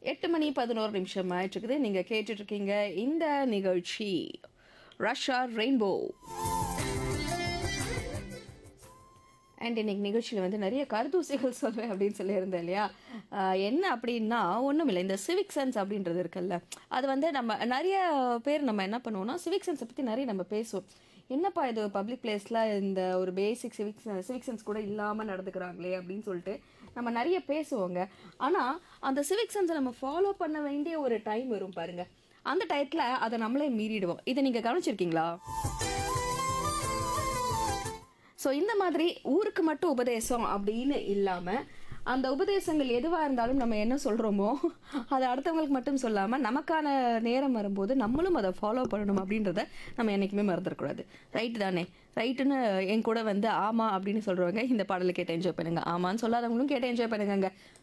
எட்டு மணி பதினோரு நிமிஷம் ஆயிட்டு இருக்குது நீங்க கேட்டுட்டு இருக்கீங்க இந்த நிகழ்ச்சி ரஷ்யா ரெயின்போ அண்ட் இன்னைக்கு நிகழ்ச்சியில் வந்து நிறைய கருதூசிகள் சொல்வேன் அப்படின்னு சொல்லியிருந்தேன் இல்லையா ஆஹ் என்ன அப்படின்னா ஒன்றும் இல்லை இந்த சிவிக் சென்ஸ் அப்படின்றது இருக்குல்ல அது வந்து நம்ம நிறைய பேர் நம்ம என்ன பண்ணுவோம்னா சிவிக் சென்ஸை பற்றி நிறைய நம்ம பேசுவோம் என்னப்பா இது பப்ளிக் பிளேஸில் இந்த ஒரு பேசிக் சிவிக் சிவிக் சென்ஸ் கூட இல்லாமல் நடந்துக்கிறாங்களே அப்படின்னு சொல்லிட்டு நம்ம நிறைய பேசுவோங்க ஆனால் அந்த சிவிக் சென்ஸை நம்ம ஃபாலோ பண்ண வேண்டிய ஒரு டைம் வரும் பாருங்க அந்த டயத்தில் அதை நம்மளே மீறிடுவோம் இதை நீங்கள் கவனிச்சிருக்கீங்களா ஸோ இந்த மாதிரி ஊருக்கு மட்டும் உபதேசம் அப்படின்னு இல்லாமல் அந்த உபதேசங்கள் எதுவாக இருந்தாலும் நம்ம என்ன சொல்கிறோமோ அதை அடுத்தவங்களுக்கு மட்டும் சொல்லாமல் நமக்கான நேரம் வரும்போது நம்மளும் அதை ஃபாலோ பண்ணணும் அப்படின்றத நம்ம என்றைக்குமே மறந்துடக்கூடாது ரைட்டு தானே ரைட்டுன்னு என் கூட வந்து ஆமாம் அப்படின்னு சொல்கிறவங்க இந்த பாடலை கேட்டு என்ஜாய் பண்ணுங்க ஆமான்னு சொல்லாதவங்களும் கேட்டு என்ஜாய் பண்ணுங்க